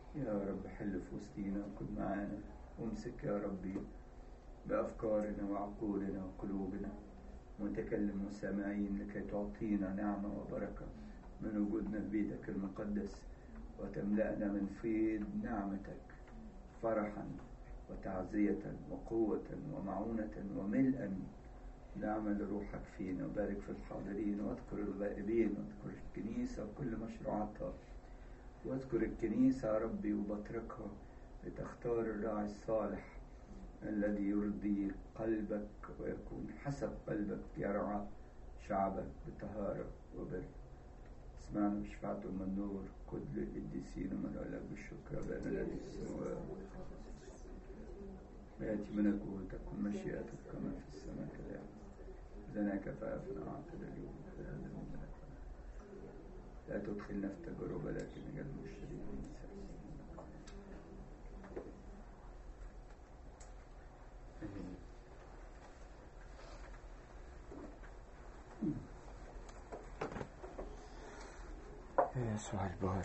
يا رب حل في وسطينا وكن معانا وامسك يا ربي بأفكارنا وعقولنا وقلوبنا متكلم وسامعين لكي تعطينا نعمة وبركة من وجودنا في بيتك المقدس وتملأنا من فيض نعمتك فرحا وتعزية وقوة ومعونة وملئا نعمل روحك فينا وبارك في الحاضرين واذكر الغائبين واذكر الكنيسة وكل مشروعاتها واذكر الكنيسة يا ربي وبتركها لتختار الراعي الصالح الذي يرضي قلبك ويكون حسب قلبك يرعى شعبك بطهارة وبر اسمعنا بشفاعة أم النور كل القديسين ومن لك بالشكر بين الذي في السماوات يأتي ملكوتك ومشيئتك كما في السماء كذلك لنا كفافنا أعطنا اليوم لا تدخلنا في تجربة لكن نجد المشركين من آمين يسوع البار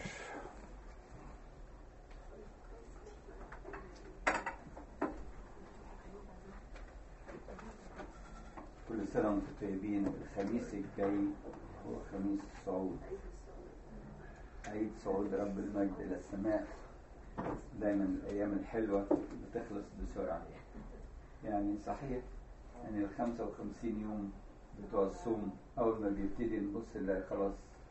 كل سنة وانتم طيبين الخميس الجاي هو خميس الصعود عيد صعود رب المجد إلى السماء دايما الأيام الحلوة بتخلص بسرعة يعني صحيح يعني ال 55 يوم بتوع الصوم أول ما بيبتدي نبص نلاقي خلاص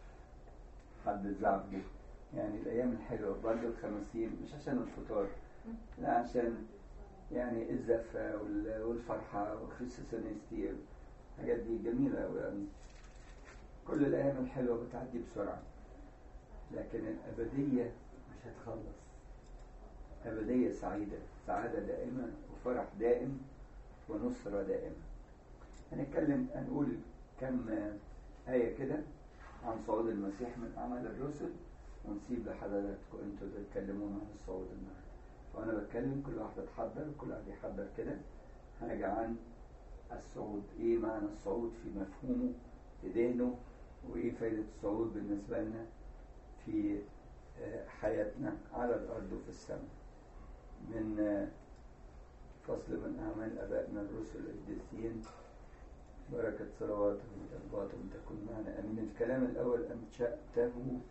حد الزعف جه يعني الأيام الحلوة برضه الخمسين مش عشان الفطار لا عشان يعني الزفة وال- والفرحة وخصوصا ستير الحاجات دي جميلة أوي يعني كل الأيام الحلوة بتعدي بسرعة لكن الأبدية مش هتخلص أبدية سعيدة سعادة دائمة وفرح دائم ونصرة دائمة هنتكلم هنقول كم آية كده عن صعود المسيح من أعمال الرسل ونسيب لحضراتكم انتوا تتكلمون عن الصعود النهارده وأنا بتكلم كل واحد يتحضر كل واحد يحضر كده حاجة عن الصعود إيه معنى الصعود في مفهومه في ذهنه وإيه فايدة الصعود بالنسبة لنا في آه، حياتنا على الأرض وفي السماء من آه، فصل من أعمال آبائنا الرسل القديسين بركة صلواتهم وترباتهم تكون معنا أمين الكلام الأول أنشأته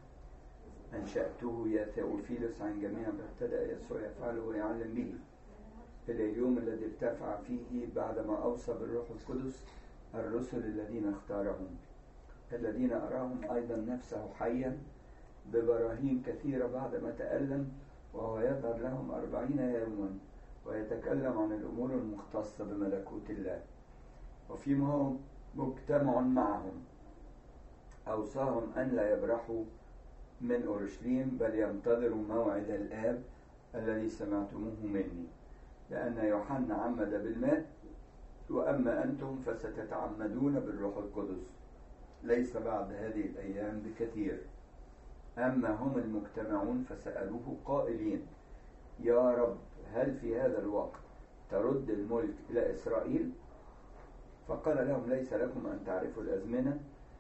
أنشأته يا ثيوفيلوس عن جميع ما ابتدأ يسوع يفعله ويعلم به إلى اليوم الذي ارتفع فيه بعدما أوصى بالروح القدس الرسل الذين اختارهم الذين أراهم أيضا نفسه حيا ببراهين كثيرة بعدما تألم وهو يظهر لهم أربعين يوما ويتكلم عن الأمور المختصة بملكوت الله وفيما هو مجتمع معهم أوصاهم أن لا يبرحوا من أورشليم بل ينتظروا موعد الآب الذي سمعتموه مني لأن يوحنا عمد بالماء وأما أنتم فستتعمدون بالروح القدس ليس بعد هذه الأيام بكثير أما هم المجتمعون فسألوه قائلين يا رب هل في هذا الوقت ترد الملك إلى إسرائيل فقال لهم ليس لكم أن تعرفوا الأزمنة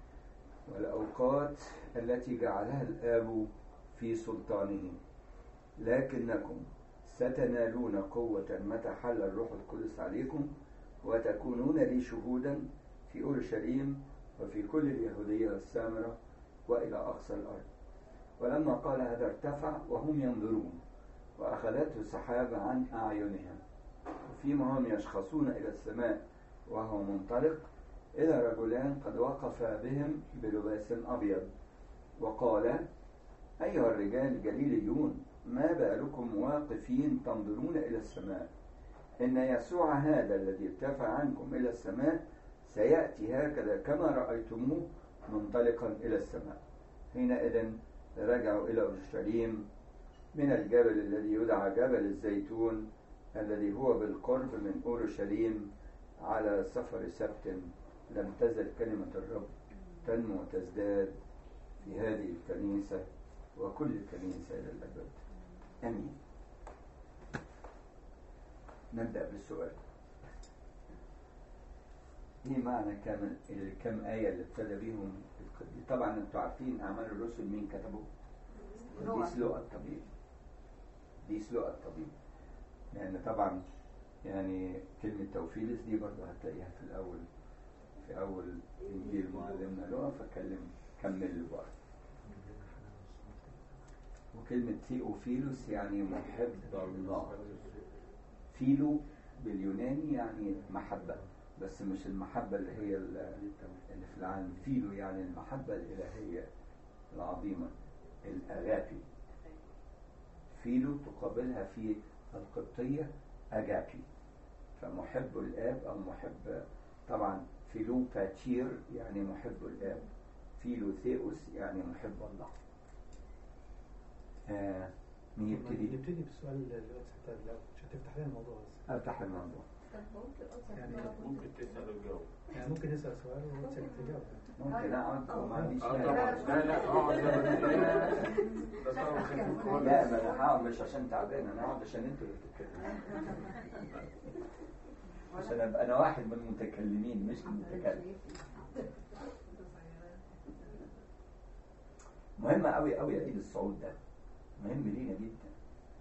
والأوقات التي جعلها الآب في سلطانه لكنكم ستنالون قوة متى حل الروح القدس عليكم وتكونون لي شهودا في أورشليم وفي كل اليهودية والسامرة وإلى أقصى الأرض ولما قال هذا ارتفع وهم ينظرون وأخذته سحابة عن أعينهم وفيما هم يشخصون إلى السماء وهو منطلق إلى رجلان قد وقفا بهم بلباس أبيض وقال أيها الرجال الجليليون ما بالكم واقفين تنظرون إلى السماء إن يسوع هذا الذي ارتفع عنكم إلى السماء سيأتي هكذا كما رأيتموه منطلقا إلى السماء حينئذ رجعوا إلى أورشليم من الجبل الذي يدعى جبل الزيتون الذي هو بالقرب من أورشليم على سفر سبت لم تزل كلمة الرب تنمو وتزداد في هذه الكنيسة وكل كنيسة إلى الأبد آمين نبدأ بالسؤال ايه معنى كم الكم آية اللي ابتدى بيهم القديس طبعا انتوا عارفين أعمال الرسل مين كتبوا؟ القديس لوقا الطبيب القديس لقى الطبيب لأن طبعا يعني كلمة توفيلس دي برضه هتلاقيها في الأول في أول إنجيل معلمنا لقى فكلم كمل بقى وكلمة ثيوفيلوس يعني محب الله فيلو باليوناني يعني محبة بس مش المحبة اللي هي ال- اللي في العالم فيلو يعني المحبة الإلهية العظيمة الأغابي فيلو تقابلها في القبطية أجابي فمحب الآب أو محب طبعا فيلو باتير يعني محب الآب فيلو ثيوس يعني محب الله آه مين يبتدي؟ نبتدي بالسؤال اللي هو حتى لو عشان تفتح لنا الموضوع بس أفتح الموضوع يعني ممكن تسأل الجو يعني ممكن نسأل سؤال وانت تجاوب ممكن أقعد وما عنديش اه مانع طبعا لا لا اقعد ده طبعا خفيف لا ما انا هقعد مش عشان تعبان انا هقعد عشان انتوا اللي بتتكلموا عشان ابقى انا واحد من المتكلمين مش المتكلم مهم قوي قوي عيد الصعود ده مهم لينا جدا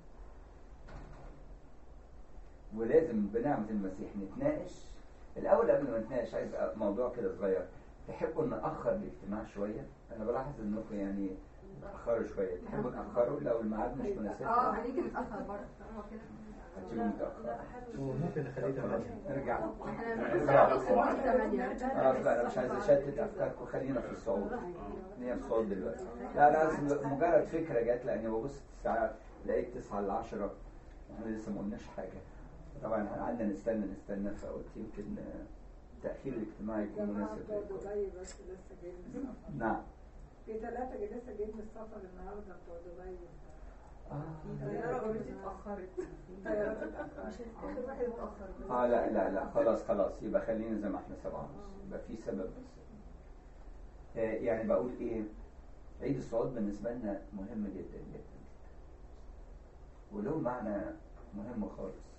ولازم بنعمة المسيح نتناقش الأول قبل ما نتناقش عايز موضوع كده صغير تحبوا نأخر الاجتماع شوية؟ أنا بلاحظ إنكم يعني تأخروا شوية تحبوا تأخروا لو الميعاد مش مناسب؟ اه هنيجي متأخر برضه هو كده هتيجوا متأخر وممكن نخليه خلاص تمانية نرجع احنا نرجع نوصل ثمانية خلاص بقى أنا مش عايز أشتت أفكاركم خلينا في الصعود خلينا في الصعود دلوقتي لا أنا بس مجرد فكرة جت لأني ببص الساعة لقيت 9 ل 10 واحنا لسه ما قلناش حاجة طبعا قعدنا نستنى نستنى فقلت يمكن آه، تأخير الاجتماع يكون مناسب بتوع لكم. دبي بس لسه جايين من السفر نعم في ثلاثة جاي- لسه جايين من السفر النهارده بتوع دبي آه. الطيارة اوريدي اتأخرت الطيارات اتأخرت آخر واحد اتأخر اه لا لا لا خلاص خلاص يبقى خلينا زي ما احنا سبعة ونص يبقى في سبب بس آه يعني بقول ايه عيد الصعود بالنسبة لنا مهم جدا جدا جدا وله معنى مهم خالص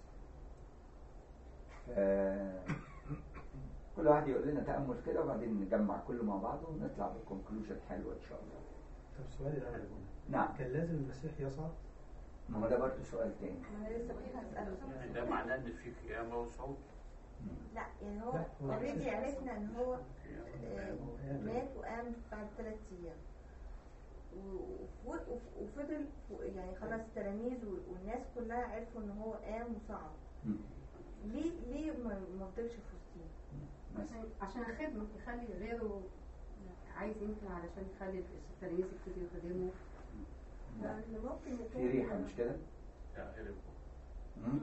آه كل واحد يقول لنا تأمل كده وبعدين نجمع كله مع بعض ونطلع بكونكلوجن حلوة إن شاء الله طب السؤال الأول يا بونا. نعم كان لازم المسيح يصعد ما هو ده برضه سؤال تاني ما انا لسه كنت هسأله يعني ده معناه ان في قيامة وصعود لا يعني هو لا، هو اوريدي مش- عرفنا ان هو آه، هو قام. مات وقام بعد ثلاث ايام و- و- وف- وفضل و- يعني خلاص التلاميذ وال- والناس كلها عرفوا ان هو قام وصعد مم. ليه ليه ما ما فضلش في وسطينا؟ مثلا عشان عشان الخدمة يخلي غيره عايز يمكن علشان يخلي التلاميذ يبتدوا يخدموا لأن ممكن يكون في ريحة مش كده؟ يا قرب مم؟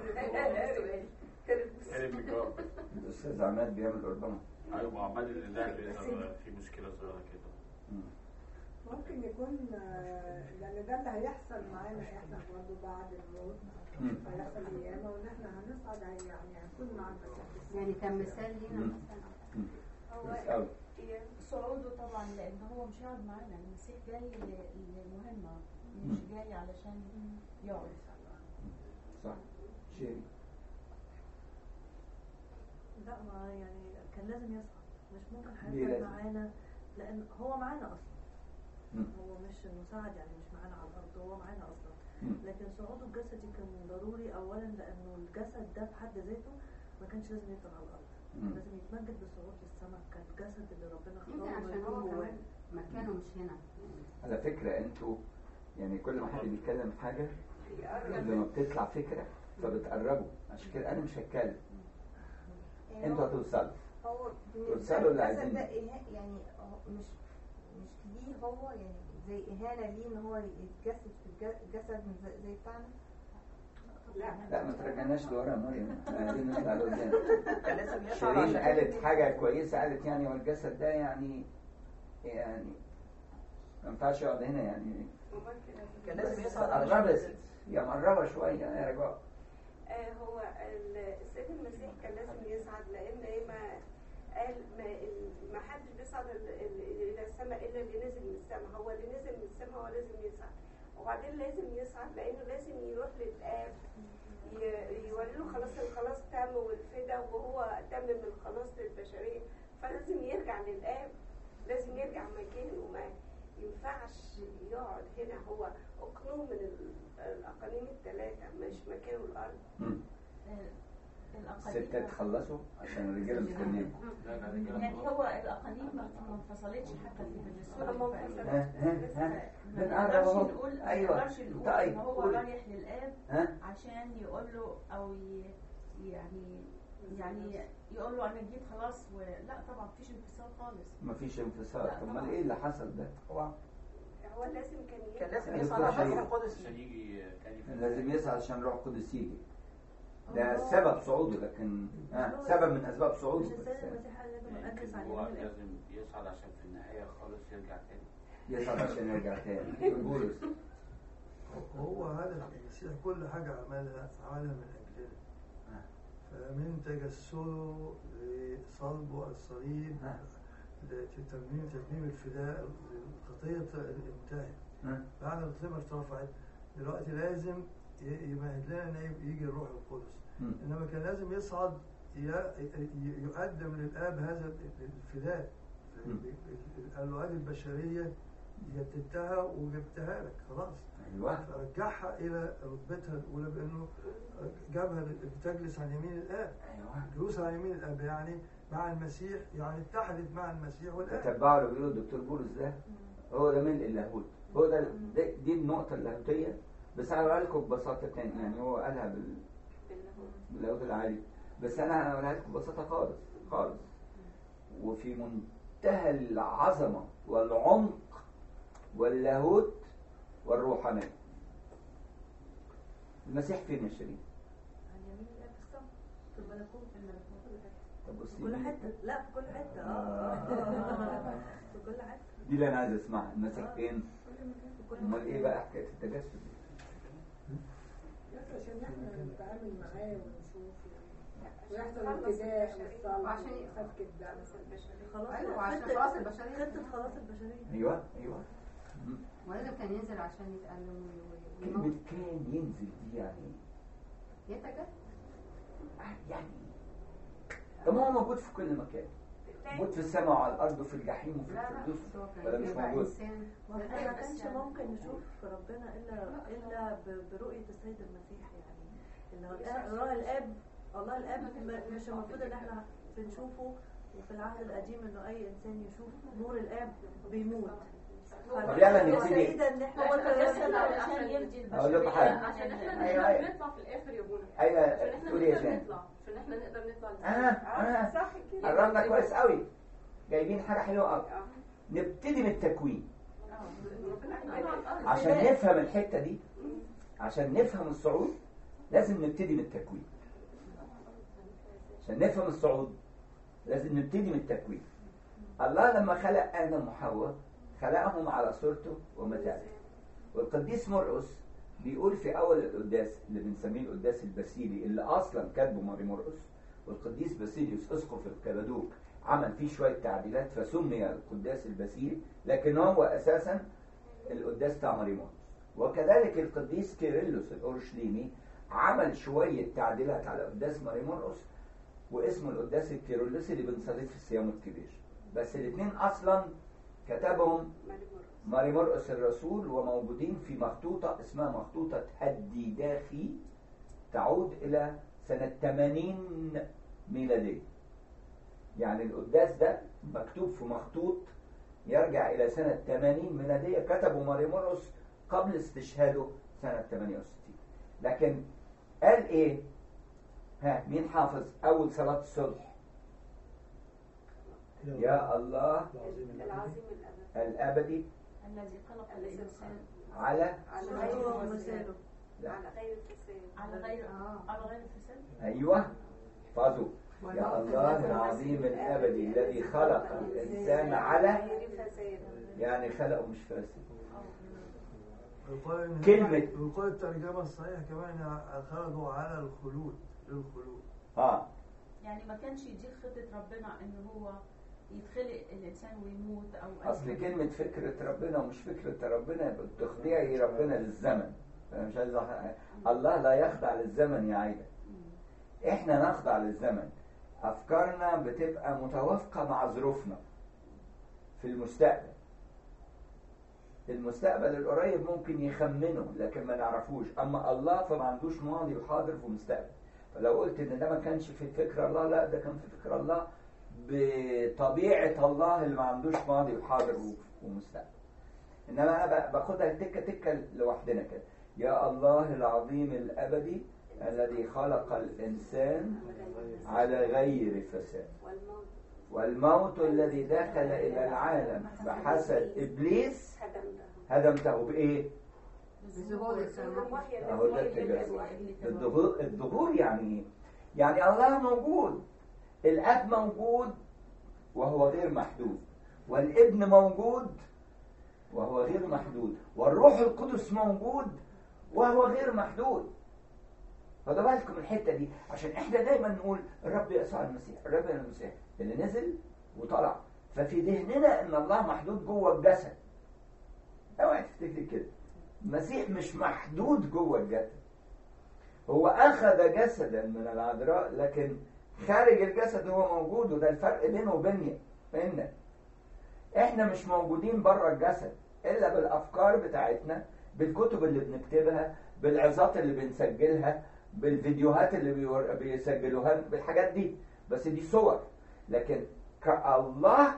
قرب الجواب الأستاذ عماد بيعمل قربان ايوه ما عمال اللي ده اللي في مشكلة صغيرة كده مم. ممكن يكون آه، لأن ده اللي هيحصل معانا احنا برضه بعد الموت مم. هيحصل قيامة وإن احنا هنصعد هي- يعني هنكون مع المسيح في السماء. يعني كان مثال لينا مم. مثلا مم. هو كويس أوي. صعوده طبعا لان هو مش هيقعد معانا المسيح جاي ل- لمهمه مش مم. جاي علشان يقعد صح شيري لا ما يعني كان لازم يصعد مش ممكن ليه هيفضل لازم؟ معانا لان هو معانا اصلا مم. هو مش مساعد يعني مش معانا على الارض هو معانا اصلا مم. لكن صعوده الجسدي كان ضروري اولا لانه الجسد ده في حد ذاته ما كانش لازم يفضل على الارض مم. كان لازم يتمجد بالصعود للسماء كان الجسد اللي ربنا يمكن اختاره عشان هو ويكون جواه. كمان مكانه مش هنا على فكرة انتوا يعني كل ما حد بيتكلم في حاجة لما بتطلع فكرة فبتقربوا عشان كده أنا مش هتكلم يعني انتوا هو- هتوصلوا هو توصلوا اللي الجسد عايزينه. ده إيه- يعني هو مش مش ليه هو يعني زي إهانة ليه إن هو يتجسد في الج- الجسد من زي, زي بتاعنا لا ما ترجعناش لورا يا مريم احنا عايزين نطلع لقدام كان لازم شيرين قالت حاجة كويسة قالت يعني والجسد ده يعني يعني ما ينفعش يقعد هنا يعني كان لازم بس يصعد قربت يا مقربة شوية يا رجاء آه، هو ال- السيد المسيح كان لازم يصعد لان إيه ما قال ما, ال- ما حدش بيصعد ال- ال- الى السماء الا اللي نزل من السماء هو اللي نزل من السماء هو لازم يصعد وبعدين لازم يصعد لانه لازم يروح للاب ي- يوري له خلاص الخلاص تم والفدا وهو تمم الخلاص للبشريه فلازم يرجع للاب لازم يرجع مكانه وما ينفعش يقعد هنا هو اقنوم من ال- الاقانيم الثلاثه مش مكانه الارض مم. الأقاليم الستات خلصوا عشان الرجاله مستنيين لا لا رجاله يعني هو الأقاليم ما ما انفصلتش حتى في الرسول ما انفصلتش. ها ها ها ما بنقرب نقدرش اهو نقول ما ايوه نقدرش نقول طيب ان هو قولي. رايح للآب ها عشان يقول له او ي... يعني يعني يقول له انا جيت خلاص و... لا طبعا مفيش انفصال خالص مفيش انفصال لا طب طبعا. امال ايه اللي حصل ده؟ هو هو لازم كان كان يجي. لازم أيوة، يصعد على شهيد. الروح القدس عشان يجي تاني في لازم يسعى عشان روح القدس يجي ده آه. سبب صعوده لكن آه سبب من اسباب صعوده مش بس السيد المسيح قال لازم اجلس على هو يمين الاب لازم يصعد عشان في النهاية خالص يرجع تاني يسعى عشان يرجع تاني بولس هو هذا المسيح كل حاجة عملها عملها من أجلنا آه. فمن تجسده لصلبه الصليب آه. لتتميم تتميم الفداء الخطية انتهت ها؟ بعد ما الخطية ما ارتفعت دلوقتي لازم ي- يمهد لنا ان يجي الروح القدس مم. انما كان لازم يصعد ي- ي- يقدم للاب هذا الفداء مم. قال له هذه البشريه جددتها وجبتها لك خلاص ايوه فرجعها الى رتبتها الاولى بانه جابها تجلس عن يمين الاب ايوه جلوس عن يمين الاب يعني مع المسيح يعني اتحدت مع المسيح والاب تتبعوا اللي بيقوله الدكتور بولس ده هو ده ملء اللاهوت هو ده ده- دي النقطة اللاهوتية بس أنا هقولها لكم ببساطة تاني يعني هو قالها بال... باللاهوت العالي بس أنا هقولها لكم ببساطة خالص خالص وفي منتهى العظمة والعمق واللاهوت والروحانية المسيح فين يا شيرين؟ عن يمين الاب في السماء في الملكوت في الملكوت طب في بصي كل حته لا في كل حته اه اه اه في كل حته دي اللي أنا عايز أسمعها المسيح فين؟ في كل أمال إيه بقى حكاية التجسد دي؟ بس عشان احنا نتعامل معاه ونشوف يعني ويحصل خلص ابتداء البشرية. والصلب وعشان وسفك الدم خلاص أيوة، وعشان خطة- خلاص البشرية. خطه خلاص البشريه أيوه أيوه مم. ولازم كان ينزل عشان يتألم وي- كلمة ويموت كان ينزل دي يعني يتجسد يعني طب ما هو موجود في كل مكان موجود في السماء وعلى الأرض وفي الجحيم وفي لا لا الفردوس بس هو كان ولا مش يبقى موجود؟ إنسان ما احنا أيوة، ما بس كانش يعني- ممكن نشوف ربنا الا الا ب- برؤيه السيد المسيح يعني اللي هو الآب- الله الاب الله الاب م- مش المفروض ان احنا بنشوفه وفي العهد القديم انه اي انسان يشوف نور الاب بيموت طب يلا نبتدي. سعيدة ان احنا هو تجسد علشان يرضي أقول لكم حاجة. البشرية عشان احنا أيوة، نقدر أيوة. نطلع في الاخر يا بونا أيوة، عشان احنا تقولي إيه نقدر تاني؟ نطلع عشان احنا نقدر نطلع أنا أنا صح كده قربنا كويس قوي جايبين حاجة حلوة قوي آه. نبتدي من التكوين ربنا عشان نفهم الحتة دي عشان نفهم الصعود لازم نبتدي من التكوين عشان نفهم الصعود لازم نبتدي من التكوين الله لما خلق آدم وحواء خلقهم على صورته ومثاله والقديس مرقس بيقول في أول القداس اللي بنسميه القداس الباسيلي اللي أصلا كاتبه ماري مرقس والقديس باسيليوس أسقف الكبادوك عمل فيه شوية تعديلات فسمي القداس الباسيلي لكن هو أساسا القداس بتاع ماري مرقس وكذلك القديس كيرلس الأورشليمي عمل شوية تعديلات على قداس ماري مرقس واسمه القداس الكيرلسي اللي بنصليه في الصيام الكبير بس الاثنين أصلا كتبهم ماري مرقس الرسول وموجودين في مخطوطة اسمها مخطوطة الديداخي تعود إلى سنة 80 ميلادية يعني القداس ده مكتوب في مخطوط يرجع إلى سنة 80 ميلادية كتبه ماري مرقس قبل استشهاده سنة 68 لكن قال إيه؟ ها مين حافظ أول صلاة الصبح؟ يا الله العظيم الأبد الأبدي الذي خلق الإنسان على على صورته غير ومثاله لا. على غير الفساد على غير آه. على غير الفساد أيوه احفظوا يا الله العظيم الأبدي الذي خلق الإنسان على غير فساد يعني خلقه مش فاسد ويقال إن- كلمة- ويقال الترجمة الصحيحة كمان خرجوا على الخلود للخلود اه يعني ما كانش دي خطة ربنا ان هو يتخلق الانسان ويموت او أي اصل حاجة. كلمة فكرة ربنا ومش فكرة ربنا يبقى تخضيعي ربنا للزمن انا مش عايز أح- الله لا يخضع للزمن يا عايدة احنا نخضع للزمن افكارنا بتبقى متوافقة مع ظروفنا في المستقبل المستقبل القريب ممكن يخمنه لكن ما نعرفوش اما الله فما عندوش ماضي وحاضر ومستقبل فلو قلت ان ده ما كانش في فكر الله لا ده كان في فكر الله بطبيعه الله اللي ما عندوش ماضي وحاضر و- ومستقبل انما انا ب- باخدها تكه تكه لوحدنا كده يا الله العظيم الابدي الذي خلق الانسان على غير فساد والموت والموت الذي دخل الى العالم بحسد ابليس هدمته هدمته بايه؟ بظهور السماء اهو ده التجسد الظهور الظهور يعني ايه؟ يعني الله موجود الاب موجود وهو غير محدود والابن موجود وهو غير محدود والروح القدس موجود وهو غير محدود خدوا بالكم من الحته دي عشان احنا دايما نقول الرب يسوع المسيح الرب يسوع المسيح اللي نزل وطلع ففي ذهننا ان الله محدود جوه الجسد اوعى تفتكر كده المسيح مش محدود جوه الجسد هو اخذ جسدا من العذراء لكن خارج الجسد هو موجود وده الفرق بينه وبيننا بيننا احنا مش موجودين بره الجسد الا بالافكار بتاعتنا بالكتب اللي بنكتبها بالعظات اللي بنسجلها بالفيديوهات اللي بيور- بيسجلوها بالحاجات دي بس دي صور لكن كالله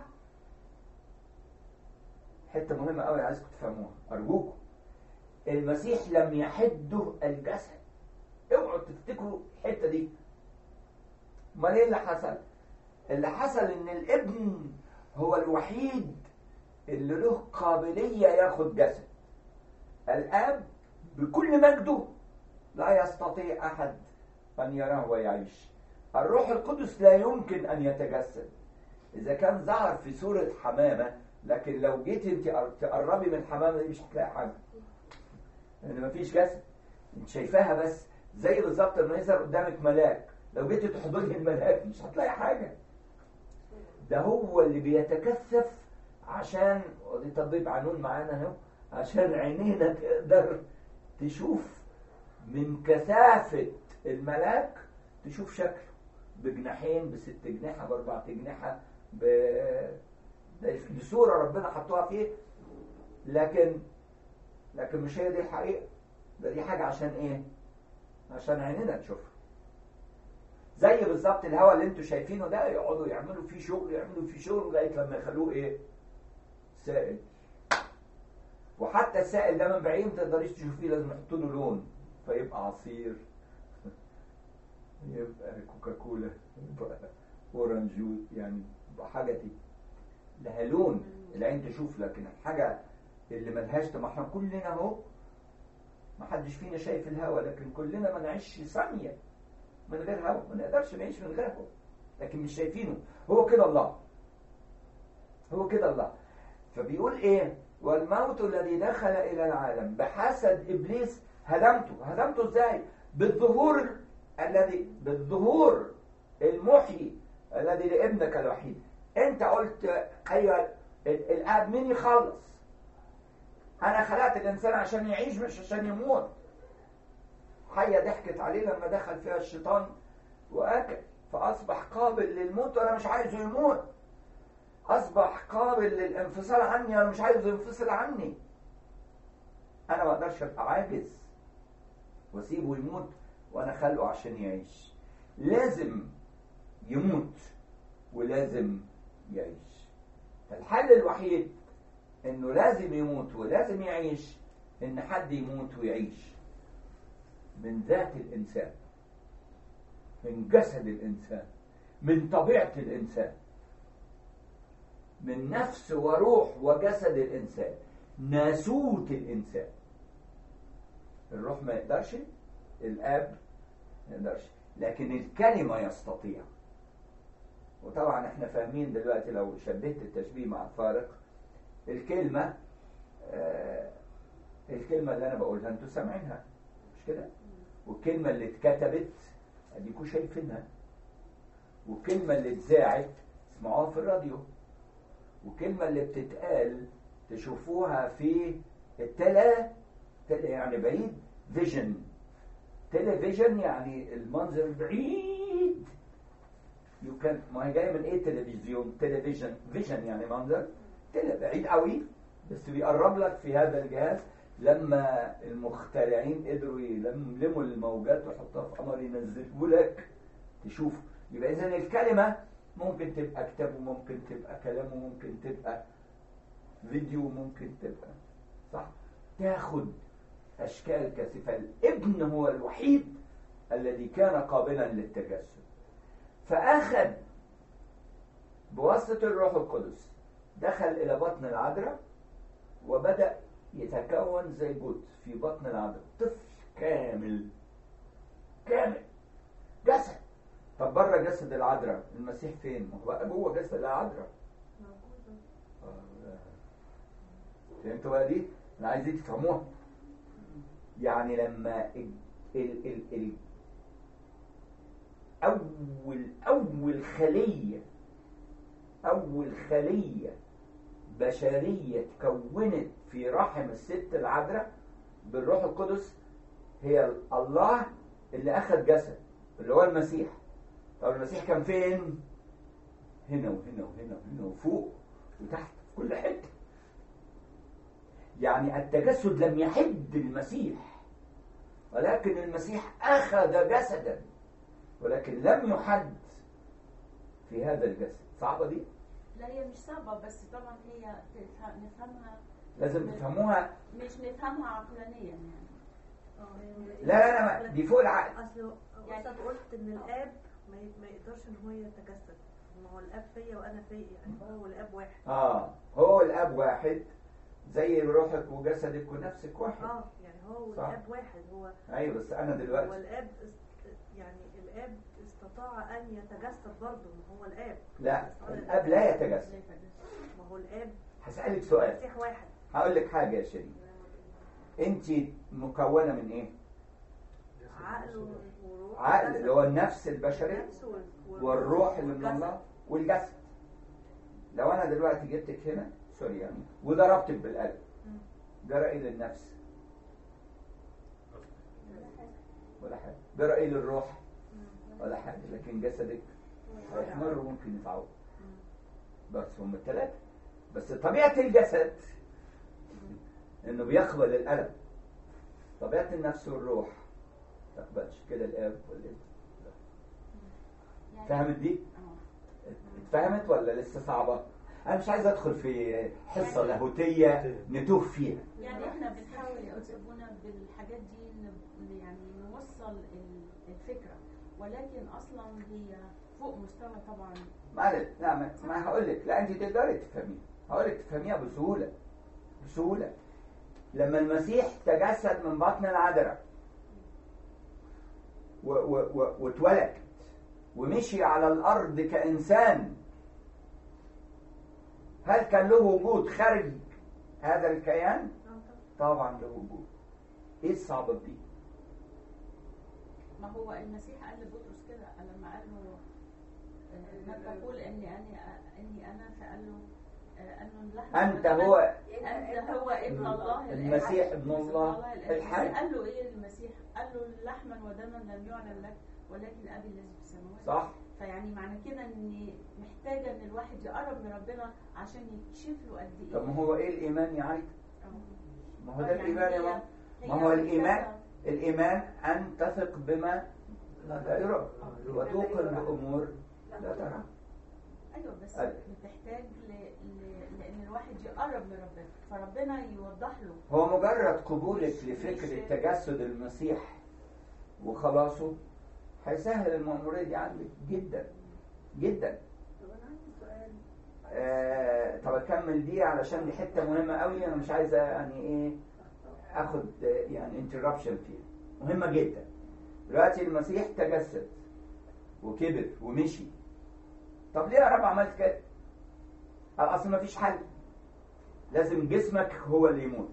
حته مهمه قوي عايزكم تفهموها ارجوكم المسيح لم يحده الجسد اوعوا تفتكروا الحته دي امال ايه اللي حصل اللي حصل ان الابن هو الوحيد اللي له قابليه ياخد جسد الاب بكل مجده لا يستطيع احد ان يراه ويعيش الروح القدس لا يمكن ان يتجسد اذا كان ظهر في صوره حمامه لكن لو جيت انت تقربي من الحمامه دي مش هتلاقي حاجه لان مفيش جسد انت شايفاها بس زي بالظبط لما يظهر قدامك ملاك لو جيتي تحضني الملاك مش هتلاقي حاجه ده هو اللي بيتكثف عشان ودي تضيف عنون معانا اهو عشان عينينا تقدر تشوف من كثافة الملاك تشوف شكله بجناحين بست جناحة بأربع جناحة ب... ده دي صورة ربنا حطوها فيه لكن لكن مش هي دي الحقيقة ده دي حاجة عشان ايه؟ عشان عيننا تشوفها زي بالظبط الهواء اللي انتوا شايفينه ده يقعدوا يعملوا فيه شغل يعملوا فيه شغل لغايه لما يخلوه ايه؟ سائل وحتى السائل ده من بعيد ما تقدريش تشوفيه لازم يحطوا له لون فيبقى عصير يبقى كوكاكولا يبقى اورنج جوس يعني يبقى حاجه دي لها لون العين تشوف لكن الحاجه اللي ملهاش ما احنا كلنا اهو ما حدش فينا شايف الهواء لكن كلنا ما نعيش ثانيه من غير هواء ما نقدرش نعيش من غير هواء لكن مش شايفينه هو كده الله هو كده الله فبيقول ايه والموت الذي دخل الى العالم بحسد ابليس هدمته هدمته ازاي بالظهور الذي بالظهور المحيي الذي لابنك الوحيد انت قلت ايوه ال- الاب مين يخلص انا خلقت الانسان عشان يعيش مش عشان يموت حية ضحكت عليه لما دخل فيها الشيطان واكل فاصبح قابل للموت وانا مش عايزه يموت اصبح قابل للانفصال عني انا مش عايزه ينفصل عني انا ما اقدرش ابقى عاجز واسيبه يموت وانا خلقه عشان يعيش لازم يموت ولازم يعيش فالحل الوحيد انه لازم يموت ولازم يعيش ان حد يموت ويعيش من ذات الانسان من جسد الانسان من طبيعه الانسان من نفس وروح وجسد الانسان ناسوت الانسان الروح ما يقدرش الاب ما يقدرش لكن الكلمه يستطيع وطبعا احنا فاهمين دلوقتي لو شبهت التشبيه مع الفارق الكلمه آه الكلمه اللي انا بقولها انتوا سامعينها مش كده والكلمه اللي اتكتبت اديكوا شايفينها والكلمه اللي اتذاعت اسمعوها في الراديو والكلمه اللي بتتقال تشوفوها في التلا تلا يعني بعيد فيجن تلفزيون يعني المنظر البعيد يو كان ما هي جايه من ايه تلفزيون تلفزيون فيجن يعني منظر تلا بعيد قوي بس بيقرب لك في هذا الجهاز لما المخترعين قدروا يلملموا الموجات ويحطوها في قمر ينزلوا لك تشوف يبقى اذا الكلمه ممكن تبقى كتاب وممكن تبقى كلام وممكن تبقى فيديو وممكن تبقى صح تاخد اشكال كثيفه الابن هو الوحيد الذي كان قابلا للتجسد فاخذ بواسطه الروح القدس دخل الى بطن العذراء وبدا يتكون زي جود في بطن العذراء طفل كامل كامل جسد طب بره جسد العذراء المسيح فين؟ ما هو بقى جوه جسد العذراء آه، فهمتوا بقى دي؟ انا عايزين تفهموها يعني لما ال ال ال ال اول اول خليه اول خليه بشريه اتكونت في رحم الست العذراء بالروح القدس هي الله اللي اخذ جسد اللي هو المسيح طب المسيح كان فين هنا وهنا وهنا وهنا وفوق وتحت في كل حته يعني التجسد لم يحد المسيح ولكن المسيح اخذ جسدا ولكن لم يحد في هذا الجسد صعبه دي لا هي مش صعبة بس طبعا هي تفهم- نفهمها لازم تفهموها مش نفهمها عقلانيا يعني لا لا لا ما- دي فوق العقل اصل يعني- يعني قلت ان الاب ما ي- ما يقدرش ان هو يتجسد ما هو الاب فيا وانا فيا يعني هو الاب واحد اه هو الاب واحد زي روحك وجسدك ونفسك واحد اه يعني هو صح. والاب واحد هو ايوه بس انا هو دلوقتي الاب است... يعني الاب استطاع ان يتجسد برضه ما هو الاب لا استطاع الاب لا يتجسد ما هو الاب هسألك سؤال المسيح واحد هقول لك حاجه يا شيرين انت مكونه من ايه عقل وروح عقل وجسد. اللي هو النفس البشري النفس وال- وال- والروح اللي من والجسد. الله والجسد لو انا دلوقتي جبتك هنا سوري يعني وضربتك بالقلب مم. جرى ايه للنفس ولا حاجه جرى ايه للروح ولا حاجه لكن جسدك هيحمر وممكن يتعور بس هم الثلاثه بس طبيعه الجسد انه بيقبل الالم طبيعه النفس والروح ما تقبلش كده الاب والابن يعني- فهمت دي؟ آه. اتفهمت ولا لسه صعبة؟ أنا مش عايز أدخل في حصة لاهوتية نتوه فيها. يعني احنا بنحاول يا استاذ بونا بالحاجات دي ن- يعني نوصل ال- الفكره ولكن اصلا هي فوق مستوى طبعا معلش لا ما, ما هقول لك لا أنت تقدري تفهميها. هقول لك تفهميها بسهولة. بسهولة. لما المسيح تجسد من بطن العذراء و- و- و- واتولد ومشي على الأرض كإنسان هل كان له وجود خارج هذا الكيان؟ آه، طبعا له وجود. إيه الصعب في دي؟ ما هو المسيح قال لبطرس كده لما قال له آه، ما تقول اني انا اني انا فقال له آه، انه اللحم أنت والدم- هو انت هو ابن الله المسيح الآحد. ابن الله الآحد. الحي. قال له ايه المسيح قال له لحما ودما لم يعلن لك ولكن ابي الذي في السماوات صح؟ فيعني معنى كده اني محتاجه ان الواحد يقرب من ربنا عشان يكشف له قد ايه طب ما هو ايه الايمان يا علي؟ آه. ما هو ده يعني الايمان يا هي- ماما هي ما هو الايمان محتاجة- الايمان ان تثق بما لا يرى وتوقن بامور لا ترى ايوه بس أيوة. بتحتاج ل... ل... لان الواحد يقرب من ربنا فربنا يوضح له هو مجرد قبولك لفكرة تجسد المسيح وخلاصه هيسهل المأمورية دي عندك جدا جدا طب انا عندي سؤال آه طب اكمل دي علشان دي حته مهمه قوي انا مش عايزه يعني ايه اخد آه، يعني انتربشن فيها مهمه جدا دلوقتي المسيح تجسد وكبر ومشي طب ليه يا رب عملت كده؟ قال اصل ما فيش حل لازم جسمك هو اللي يموت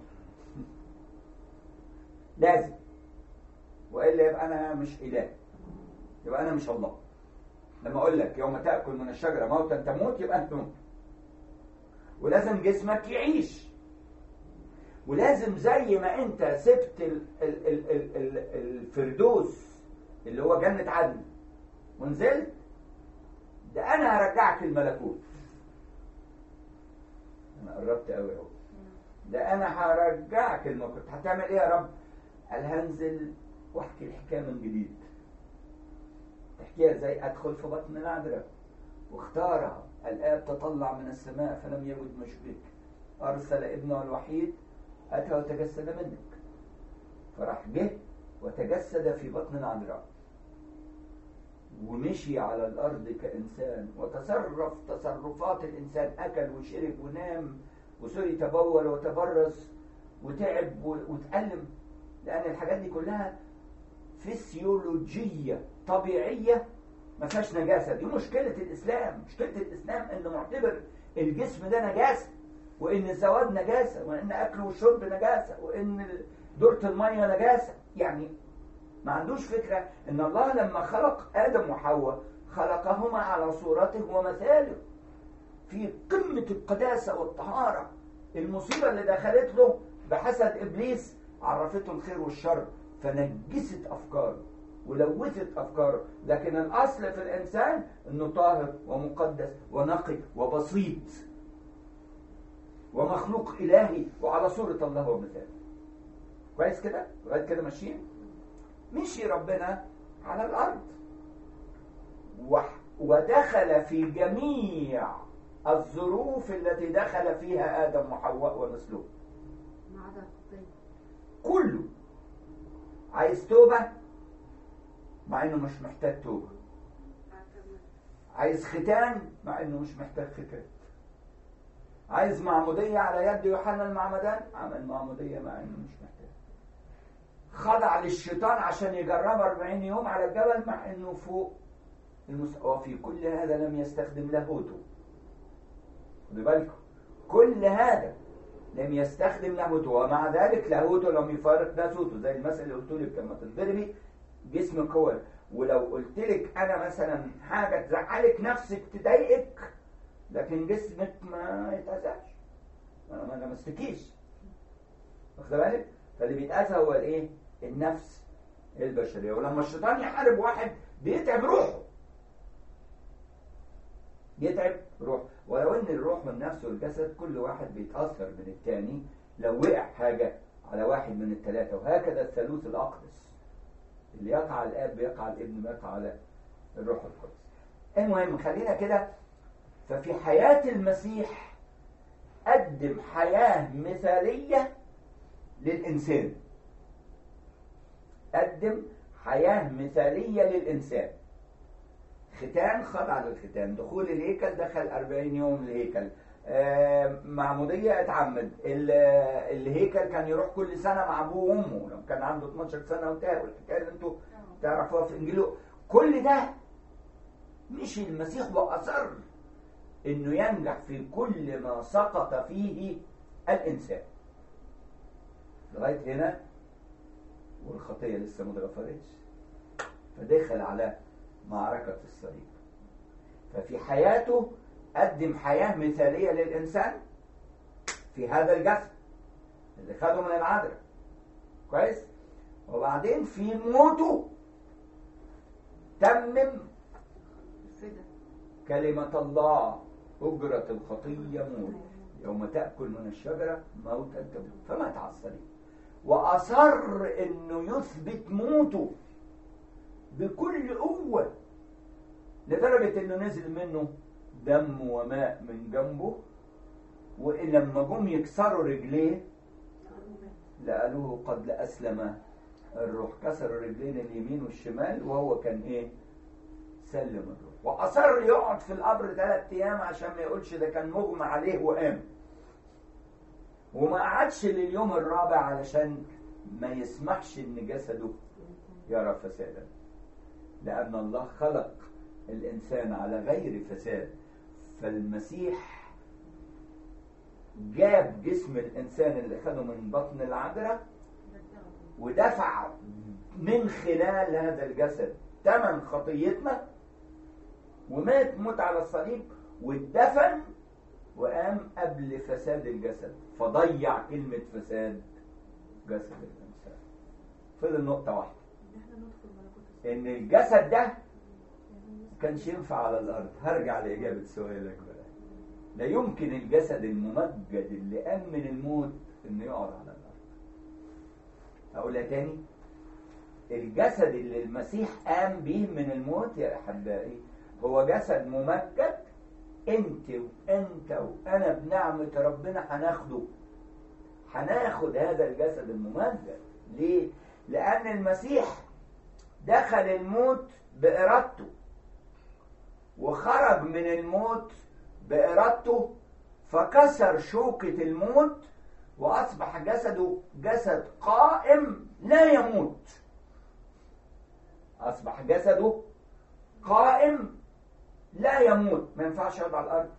لازم والا يبقى انا مش اله يبقى انا مش الله لما اقول لك يوم تاكل من الشجره موتا تموت يبقى انت تموت ولازم جسمك يعيش ولازم زي ما انت سبت ال ال ال ال ال الفردوس اللي هو جنة عدن ونزلت ده انا هرجعك الملكوت انا قربت قوي اهو ده انا هرجعك الموقف هتعمل ايه يا رب قال هنزل واحكي الحكايه من جديد تحكيها ازاي ادخل في بطن العذراء واختارها الاب تطلع من السماء فلم يجد مشبك ارسل ابنه الوحيد اتى وتجسد منك فراح جه وتجسد في بطن العذراء ومشي على الارض كانسان وتصرف تصرفات الانسان اكل وشرب ونام وسوري تبول وتبرز وتعب و- وتألم لان الحاجات دي كلها فسيولوجيه طبيعيه ما فيهاش نجاسه دي مشكله الاسلام مشكله الاسلام انه معتبر الجسم ده نجاسه وان الزواج نجاسه وان اكل والشرب نجاسه وان دورة الميه نجاسه يعني ما عندوش فكره ان الله لما خلق ادم وحواء خلقهما على صورته ومثاله في قمه القداسه والطهاره المصيبه اللي دخلت له بحسد ابليس عرفته الخير والشر فنجست افكاره ولوثت افكاره لكن الاصل في الانسان انه طاهر ومقدس ونقي وبسيط ومخلوق الهي وعلى صوره الله ومثاله كويس كده لغايه كده ماشيين مشي ربنا على الارض وح- ودخل في جميع الظروف التي دخل فيها ادم وحواء ونسله ما عدا الخطية كله عايز توبه مع انه مش محتاج توبه عايز ختان مع انه مش محتاج ختان عايز معمودية على يد يوحنا المعمدان عمل معمودية مع انه مش محتاج خضع للشيطان عشان يجربه 40 يوم على الجبل مع انه فوق المستوى وفي كل هذا لم يستخدم لاهوته خدوا بالكم كل هذا لم يستخدم لاهوته ومع ذلك لاهوته لم يفارق ناسوته زي المثل اللي قلت لك لما تتضربي جسمك هو ولو قلت لك انا مثلا حاجه تزعلك نفسك تضايقك لكن جسمك ما يتأذاش ما ما لمستكيش واخد بالك فاللي بيتأذى هو الايه النفس البشريه ولما الشيطان يحارب واحد بيتعب روحه بيتعب روح ولو ان الروح والنفس والجسد كل واحد بيتاثر من التاني لو وقع حاجه على واحد من الثلاثه وهكذا الثالوث الاقدس اللي يقع على الاب بيقع على الابن بيقع على الروح القدس المهم خلينا كده ففي حياه المسيح قدم حياه مثاليه للانسان قدم حياه مثاليه للانسان ختان خضع للختان دخول الهيكل دخل 40 يوم الهيكل آه، معمودية اتعمد ال- الهيكل كان يروح كل سنة مع أبوه وأمه لما كان عنده 12 سنة وتاه والحكاية اللي أنتوا تعرفوها في إنجيله كل ده مشي المسيح وأصر إنه ينجح في كل ما سقط فيه الإنسان لغاية هنا والخطية لسه ما اتغفرتش فدخل على معركة الصليب ففي حياته قدم حياة مثالية للإنسان في هذا الجسد اللي خده من العذراء كويس وبعدين في موته تمم الفدا كلمة الله أجرة الخطية موت يوم تأكل من الشجرة موتا تموت فمات على الصليب وأصر إنه يثبت موته بكل قوة لدرجة إنه نزل منه دم وماء من جنبه ولما جم يكسروا رجليه لقالوه قد أسلم الروح كسروا رجلين اليمين والشمال وهو كان إيه سلم الروح وأصر يقعد في القبر ثلاث أيام عشان ما يقولش ده كان مغمى عليه وقام وما قعدش لليوم الرابع علشان ما يسمحش إن جسده يرى فسادا لأن الله خلق الإنسان على غير فساد فالمسيح جاب جسم الإنسان اللي خده من بطن العذراء ودفع من خلال هذا الجسد ثمن خطيتنا ومات موت على الصليب واتدفن وقام قبل فساد الجسد فضيع كلمة فساد جسد الإنسان فضل نقطة واحدة ان احنا ندخل ملكوت ان الجسد ده كانش ينفع على الارض هرجع لاجابه سؤالك بقى لا يمكن الجسد الممجد اللي قام من الموت انه يقعد على الارض اقولها تاني الجسد اللي المسيح قام به من الموت يا احبائي هو جسد ممجد انت وانت وانا بنعمه ربنا هناخده هناخد هذا الجسد الممجد ليه لان المسيح دخل الموت بارادته وخرج من الموت بارادته فكسر شوكه الموت واصبح جسده جسد قائم لا يموت اصبح جسده قائم لا يموت ما ينفعش يقعد على الارض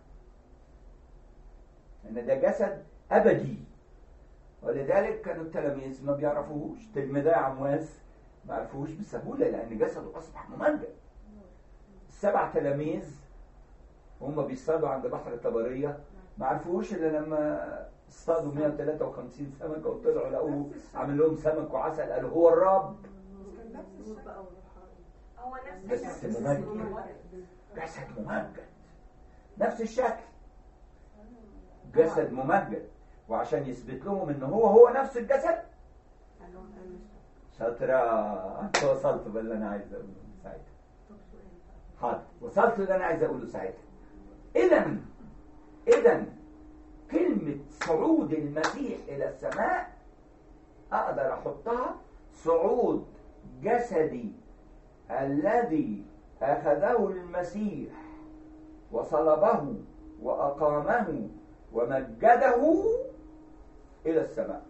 ان ده جسد ابدي ولذلك كانوا التلاميذ ما بيعرفوهوش تلميذي عمواس ما عرفوهوش بسهوله لان جسده اصبح ممجد السبع تلاميذ هم بيصطادوا عند بحر طبريه ما عرفوهوش الا لما اصطادوا 153 سمكه وطلعوا لقوه عامل لهم سمك وعسل قالوا هو الرب هو نفس بس الشكل. ممجد جسد ممجد نفس الشكل جسد ممجد وعشان يثبت لهم ان هو هو نفس الجسد شاطرة انت وصلت باللي انا عايز اقوله ساعتها حاضر وصلت اللي انا عايز اقوله ساعتها اذا اذا كلمة صعود المسيح الى السماء اقدر احطها صعود جسدي الذي اخذه المسيح وصلبه واقامه ومجده الى السماء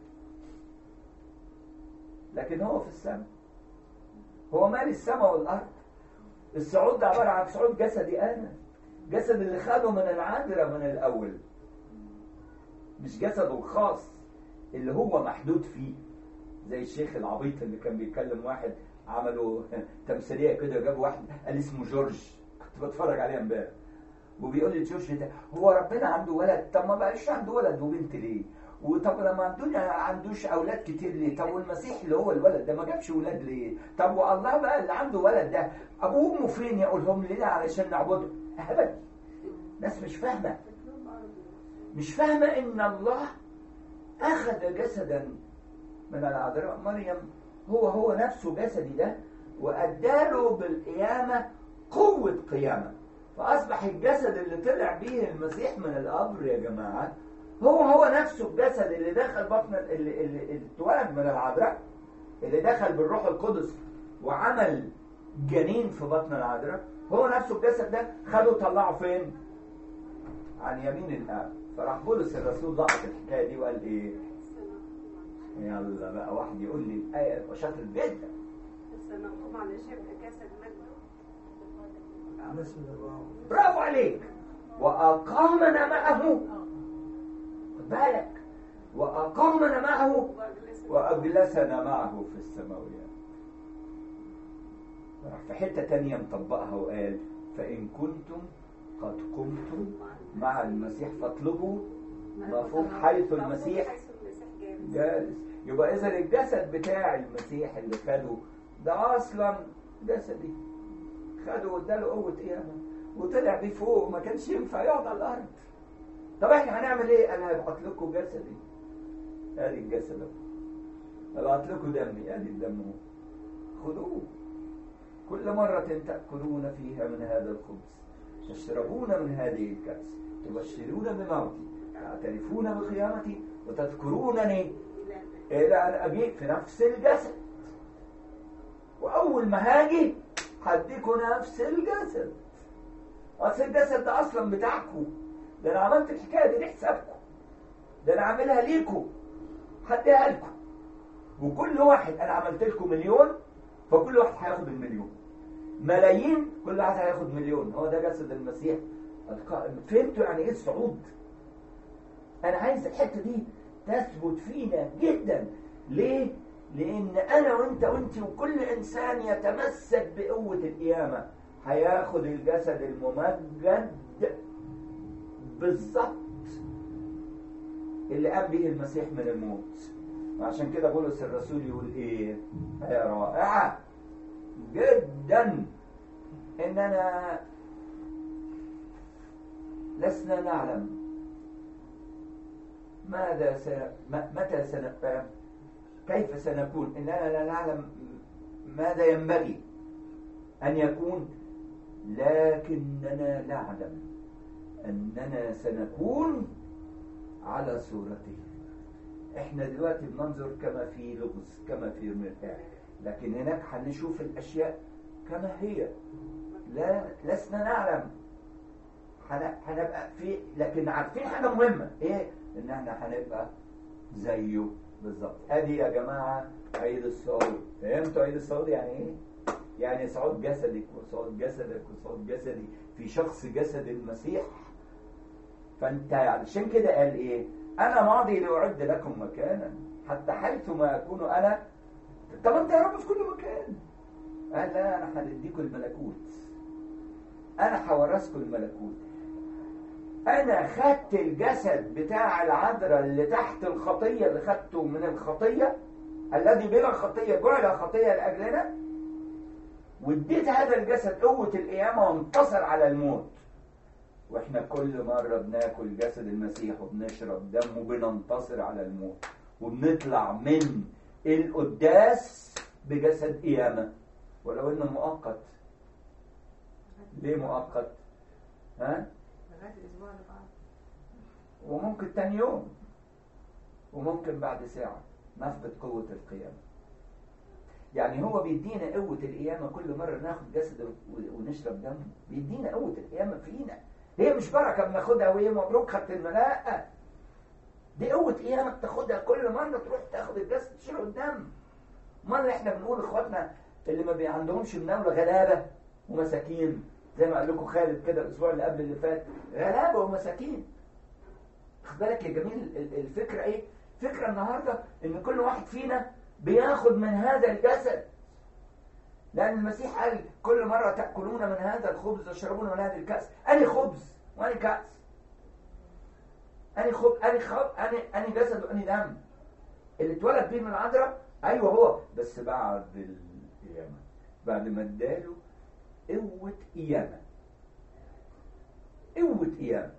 لكن هو في السماء هو مال السماء والارض الصعود ده عباره عن صعود جسدي انا جسد اللي خده من العذراء من الاول مش جسده الخاص اللي هو محدود فيه زي الشيخ العبيط اللي كان بيتكلم واحد عملوا تمثيليه كده جاب واحد قال اسمه جورج كنت بتفرج عليه امبارح وبيقول لي جورج ده هو ربنا عنده ولد طب ما بقاش عنده ولد وبنت ليه؟ وطب لما عندوش عندوش اولاد كتير ليه؟ طب والمسيح اللي هو الولد ده ما جابش ولاد ليه؟ طب والله بقى اللي عنده ولد ده ابوه وامه فين يقولهم لنا علشان نعبده؟ ابدا ناس مش فاهمه مش فاهمه ان الله اخذ جسدا من العذراء مريم هو هو نفسه جسدي ده واداله بالقيامه قوه قيامه فاصبح الجسد اللي طلع بيه المسيح من القبر يا جماعه هو هو نفسه الجسد اللي دخل بطن اللي, اللي, اللي اتولد من العذراء اللي دخل بالروح القدس وعمل جنين في بطن العذراء هو نفسه الجسد ده خده طلعه فين؟ عن يمين الاب فراح بولس الرسول لقط الحكايه دي وقال ايه؟ يلا بقى واحد يقول لي الايه يبقى شاطر جدا بس مكتوب على شبه جسد مجده برافو عليك واقامنا معه خد بالك واقامنا معه واجلسنا معه في السماويات راح في حته تانية مطبقها وقال فان كنتم قد قمتم مع المسيح فاطلبوا ما فوق حيث المسيح حيث المسيح جالس جالس يبقى اذا الجسد بتاع المسيح اللي خده ده اصلا جسدي خده واداله قوه قيامه وطلع بيه فوق ما كانش ينفع يقعد على الارض طب احنا هنعمل ايه؟ انا هبعت لكم جسدي ادي الجسد اهو هبعت لكم دمي ادي الدم اهو خدوه كل مرة تأكلون فيها من هذا الخبز تشربون من هذه الكأس تبشرون بموتي تعترفون بقيامتي وتذكرونني إلى أن أجيء في نفس الجسد وأول ما هاجي هديكوا نفس الجسد أصل الجسد ده أصلا بتاعكم ده أنا عملت الحكاية دي لحسابكم ده أنا عاملها ليكم هديها لكم وكل واحد أنا عملت لكم مليون فكل واحد هياخد المليون ملايين كل واحد هياخد مليون هو ده جسد المسيح القائم فهمتوا يعني ايه الصعود انا عايز الحته دي تثبت فينا جدا ليه لان انا وانت وانت وكل انسان يتمسك بقوه القيامه هياخد الجسد الممجد بالظبط اللي قام به المسيح من الموت وعشان كده بولس الرسول يقول ايه آية رائعة جدا اننا لسنا نعلم ماذا س... م- متى سن... كيف سنكون إننا لا نعلم ماذا ينبغي أن يكون لكننا نعلم أننا سنكون على صورته احنا دلوقتي بننظر كما في لغز كما في مرآة لكن هناك هنشوف الأشياء كما هي لا لسنا نعلم هن- هنبقى في لكن عارفين حاجة مهمة ايه ان احنا هنبقى زيه بالظبط ادي يا جماعة عيد الصعود فهمتوا عيد الصعود يعني ايه يعني صعود جسدك وصعود جسدك وصعود جسدي في شخص جسد المسيح فانت عشان كده قال ايه انا ماضي لاعد لكم مكانا حتى حيث ما اكون انا طب انت يا رب في كل مكان قال لا انا هنديكم الملكوت انا هورثكم الملكوت انا خدت الجسد بتاع العذراء اللي تحت الخطيه اللي خدته من الخطيه الذي بلا خطيه جعل خطيه لاجلنا واديت هذا الجسد قوه القيامه وانتصر على الموت واحنا كل مره بناكل جسد المسيح وبنشرب دمه بننتصر على الموت وبنطلع من القداس بجسد قيامه ولو انه مؤقت ليه مؤقت ها لغايه الاسبوع اللي بعده وممكن تاني يوم وممكن بعد ساعة نفقد قوة القيامة يعني هو بيدينا قوة القيامة كل مرة ناخد جسد و- ونشرب دم بيدينا قوة القيامة فينا هي مش بركة بناخدها وهي مبروك خدت الملاءة دي قوة قيامة بتاخدها كل مرة تروح تاخد الجسد تشرب الدم مرة احنا بنقول اخواتنا اللي ما بي عندهمش مناولة غلابة ومساكين زي ما قال لكم خالد كده الاسبوع اللي قبل اللي فات غلابة ومساكين خد بالك يا جميل ال- الفكرة ايه فكرة النهاردة ان كل واحد فينا بياخد من هذا الجسد لأن المسيح قال كل مرة تأكلون من هذا الخبز وتشربون من هذه الكأس أني خبز وأني كأس أني خب أني خب أني أني جسد وأني دم اللي اتولد بيه من العذراء أيوه هو بس بعد القيامة بعد ما اداله قوة قيامة قوة قيامة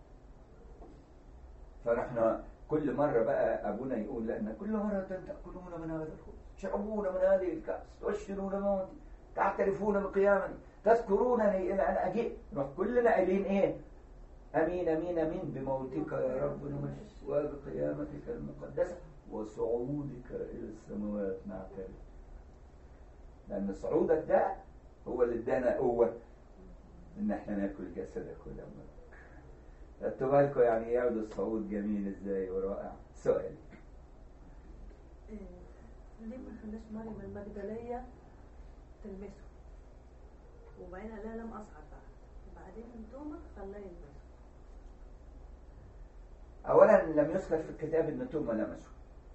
فنحن كل مرة بقى أبونا يقول لأن كل مرة تأكلون من هذا الخبز تشربون من هذه الكأس تبشرون موتي تعترفون بقيامتي تذكرونني إلى أن أجئ نروح كلنا قايلين إيه أمين أمين أمين بموتك يا رب نمجد وبقيامتك المقدسة وصعودك إلى السماوات نعترف لأن صعودك ده هو اللي ادانا قوة إن احنا ناكل جسدك ودمك خدتوا بالكم يعني ايه يعود الصعود جميل ازاي ورائع سؤال إيه، ليه ما خلاش مريم المجدلية تلمسه وبعدين قال لها لم أصعد بعد وبعدين من توما خلاه يلمسه اولا لم يذكر في الكتاب ان توما لمسه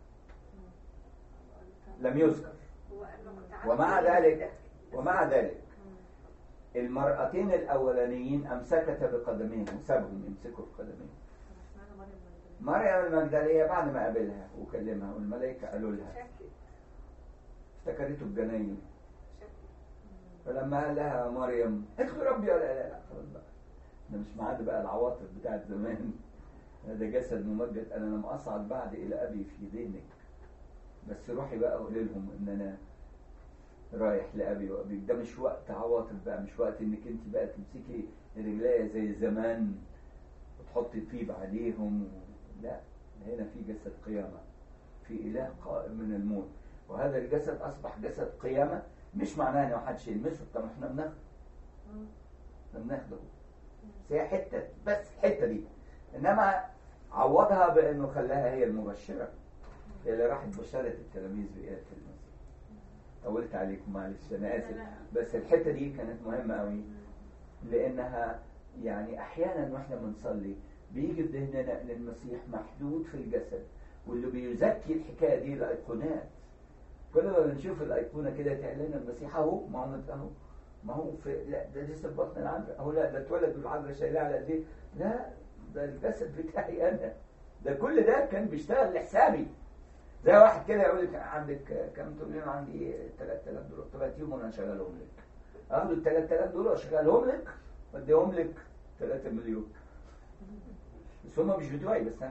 لم يذكر ومع ذلك ومع ذلك المرأتين الأولانيين أمسكتا بقدميهم وسابهم يمسكوا في قدميهم اشمعنى مريم المجدلية مريم المجدلية بعد ما قابلها وكلمها والملائكة قالوا لها افتكرته بجناين فلما قال لها مريم ادخل ربي ولا لا لا خلاص بقى ده مش معاد بقى العواطف بتاعت زمان ده جسد ممجد انا لم اصعد بعد الى ابي في دينك بس روحي بقى قولي لهم ان انا رايح لابي وابيك ده مش وقت عواطف بقى مش وقت انك انت بقى تمسكي رجليا زي زمان وتحطي طيب عليهم لا هنا في جسد قيامه في اله قائم من الموت وهذا الجسد اصبح جسد قيامه مش معناه ان ما حدش يلمسه طب احنا بناخده احنا بناخده بس هي حته بس الحته دي انما عوضها بانه خلاها هي المبشره هي اللي راحت بشرت التلاميذ بقياده المسيح طولت عليكم معلش انا اسف بس الحته دي كانت مهمه قوي لانها يعني احيانا واحنا بنصلي بيجي في ذهننا ان المسيح محدود في الجسد واللي بيزكي الحكايه دي الايقونات كل ما بنشوف الايقونه كده تعلن المسيح اهو ما هو اهو ما هو في لا ده لسه في بطن العذراء اهو لا ده اتولد والعذراء شايلاه على ايديه لا ده الجسد بتاعي انا ده كل ده كان بيشتغل لحسابي زي واحد كده يقول لك عندك كام تقول لي عندي 3000 دولار طب هاتيهم وانا هشغلهم لك اخد ال 3000 دولار اشغلهم لك واديهم لك 3 مليون بس هم مش بتوعي بس انا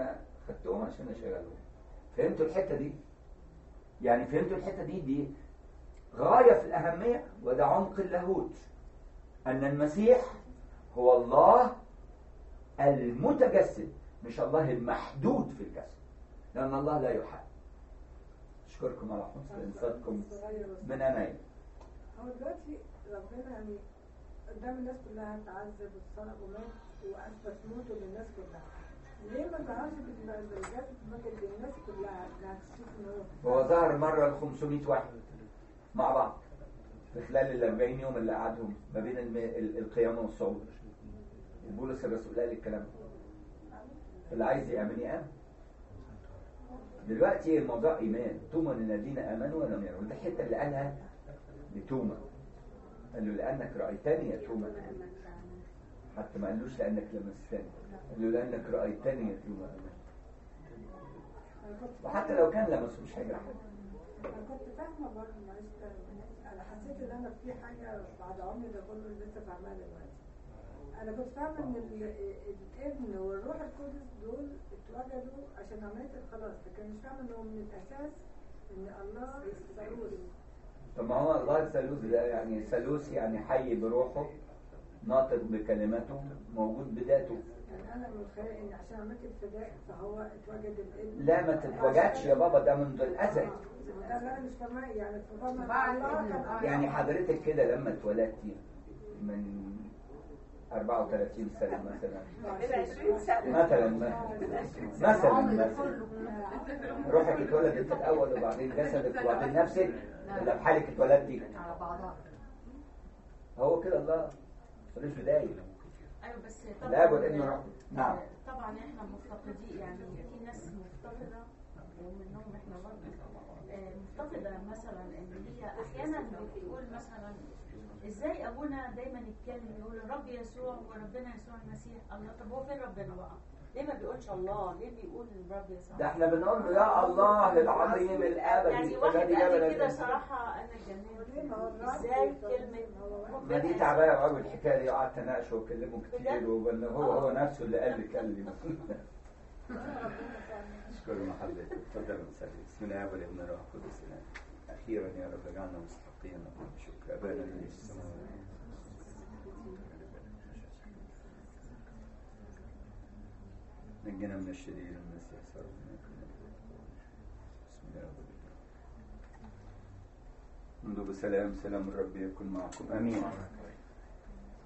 خدتهم عشان اشغلهم فهمتوا الحته دي يعني فهمتوا الحته دي دي غايه في الاهميه وده عمق اللاهوت ان المسيح هو الله المتجسد مش الله المحدود في الجسد لان الله لا يحد اشكركم على حسن انصاتكم من عينيا هو دلوقتي ربنا يعني قدام الناس كلها تعذب والصلب ومات واثبت موته للناس كلها ليه ما ظهرش بالجسد مجد للناس كلها انها تشوف ان هو هو ظهر مرة ل 500 واحد مع بعض في خلال ال 40 يوم اللي قعدهم ما بين الم... ال- القيامة والصعود وبولس الرسول قال الكلام ده. اللي عايز يأمن يأمن دلوقتي الموضوع إيمان توما للذين آمنوا ولم يروا ده الحتة اللي قالها لتوما قال له لأنك رأيتني يا توما حتى ما قالوش لأنك لمستني قال له لأنك رأيتني يا توما أنا كنت وحتى لو كان لمسه مش هيجرح حد انا كنت فاهمه برضه معلش انا حسيت ان انا في حاجه بعد عمري ده كله لسه فاهماها دلوقتي انا كنت فاهمه ان ال- الابن والروح القدس دول اتوجدوا عشان عمليه الخلاص لكن مش فاهمه انهم من الاساس ان الله ثالوث طب ما هو الله الثالوث ده يعني ثالوث يعني حي بروحه ناطق بكلماته موجود بذاته يعني انا متخيله ان عشان عمليه الفداء فهو اتوجد الابن لا ما تتوجدش يا بابا ده منذ الازل لا لا مش فاهمه يعني فاهمه بعد الله الابن. كان يعني حضرتك كده لما اتولدتي من 34 سنة مثلا من 20 سنة مثلا مثلا مثلا روحك اتولدت الأول وبعدين جسدك وبعدين نفسك ولا بحالك اتولدتي على بعضها هو كده الله ملوش بداية ايوه بس الآب والابن والروح نعم طبعا احنا مفتقدين يعني في ناس مفتقده ومنهم احنا برضه آه، مفتقده مثلا ان هي احيانا بتقول مثلا ازاي ابونا دايما يتكلم يقول الرب يسوع وربنا يسوع المسيح الله طب هو فين ربنا بقى؟ ليه ما بيقولش الله؟ ليه بيقول الرب يسوع؟ ده احنا بنقول له يا الله العظيم الأبدي يعني واحد الذي قال جبل لي كده الإنسان. صراحه انا اتجننت ازاي كلمه ما دي تعبانه قوي الحكايه دي قعدت اناقشه واكلمه كتير وان هو هو نفسه اللي قال لي كلمه اشكر محبتك اتفضل وسلم بسم الله والابن الروح القدس الآن. اخيرا يا رب اجعلنا مستحقين نقول شكر ابانا الذي في السماوات نجنا من الشرير المسيح صار لنا كل بسم الله والابن منذ بسلام سلام الرب يكن معكم امين